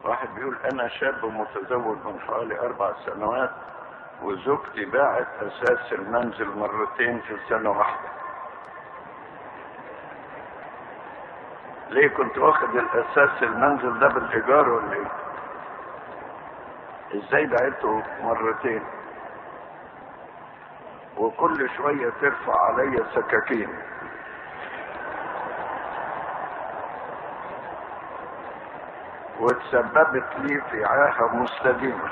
واحد بيقول انا شاب متزوج من حوالي اربع سنوات وزوجتي باعت اساس المنزل مرتين في سنة واحدة ليه كنت واخد الاساس المنزل ده بالايجار ولا ايه ازاي بعته مرتين وكل شوية ترفع عليا سكاكين وتسببت لي في عاهة مستديمة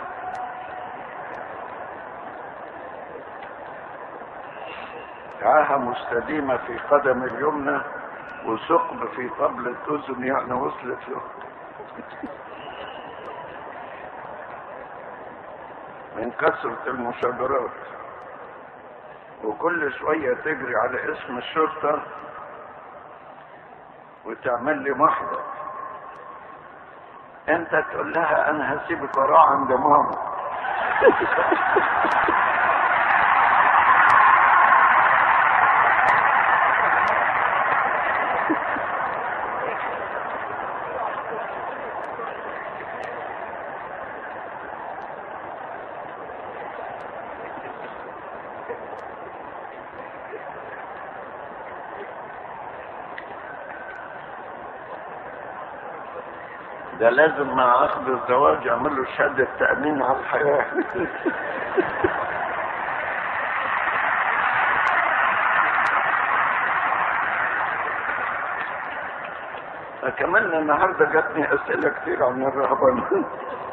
عاهة مستديمة في قدم اليمنى وثقب في قبل الأذن يعني وصلت له من كثرة المشاجرات وكل شوية تجري على اسم الشرطة وتعمل لي محضر انت تقول لها انا هسيبك وراه عند ماما ده لازم مع اخذ الزواج يعمل له شهاده تامين على الحياه كمان النهارده جاتني اسئله كتير عن الرهبان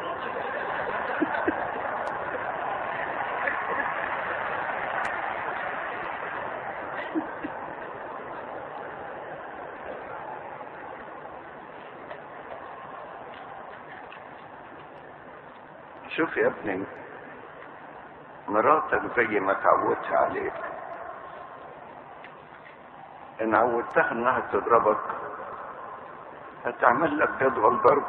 شوف يا ابني مراتك زي ما تعودت عليك ان عودتها انها تضربك هتعمل لك جدول ضرب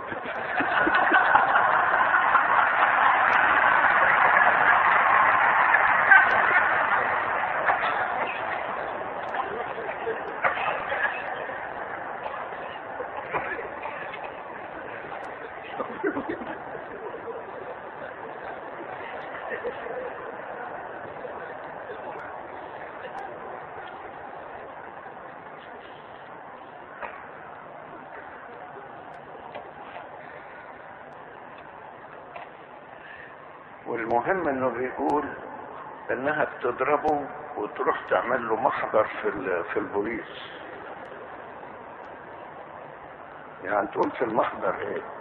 والمهم انه بيقول انها بتضربه وتروح تعمل له محضر في ال- في البوليس يعني تقول في المحضر ايه